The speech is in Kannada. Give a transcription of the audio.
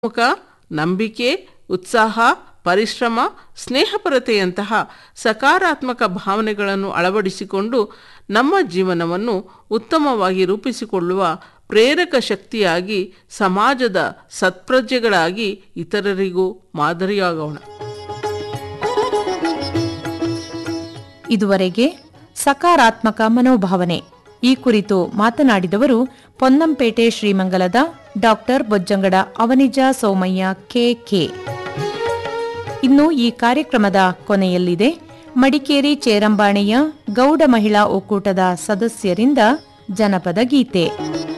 ಮುಖ ನಂಬಿಕೆ ಉತ್ಸಾಹ ಪರಿಶ್ರಮ ಸ್ನೇಹಪರತೆಯಂತಹ ಸಕಾರಾತ್ಮಕ ಭಾವನೆಗಳನ್ನು ಅಳವಡಿಸಿಕೊಂಡು ನಮ್ಮ ಜೀವನವನ್ನು ಉತ್ತಮವಾಗಿ ರೂಪಿಸಿಕೊಳ್ಳುವ ಪ್ರೇರಕ ಶಕ್ತಿಯಾಗಿ ಸಮಾಜದ ಸತ್ಪ್ರಜೆಗಳಾಗಿ ಇತರರಿಗೂ ಮಾದರಿಯಾಗೋಣ ಇದುವರೆಗೆ ಸಕಾರಾತ್ಮಕ ಮನೋಭಾವನೆ ಈ ಕುರಿತು ಮಾತನಾಡಿದವರು ಪೊನ್ನಂಪೇಟೆ ಶ್ರೀಮಂಗಲದ ಡಾಕ್ಟರ್ ಬೊಜ್ಜಂಗಡ ಅವನಿಜ ಸೋಮಯ್ಯ ಕೆಕೆ ಇನ್ನು ಈ ಕಾರ್ಯಕ್ರಮದ ಕೊನೆಯಲ್ಲಿದೆ ಮಡಿಕೇರಿ ಚೇರಂಬಾಣಿಯ ಗೌಡ ಮಹಿಳಾ ಒಕ್ಕೂಟದ ಸದಸ್ಯರಿಂದ ಜನಪದ ಗೀತೆ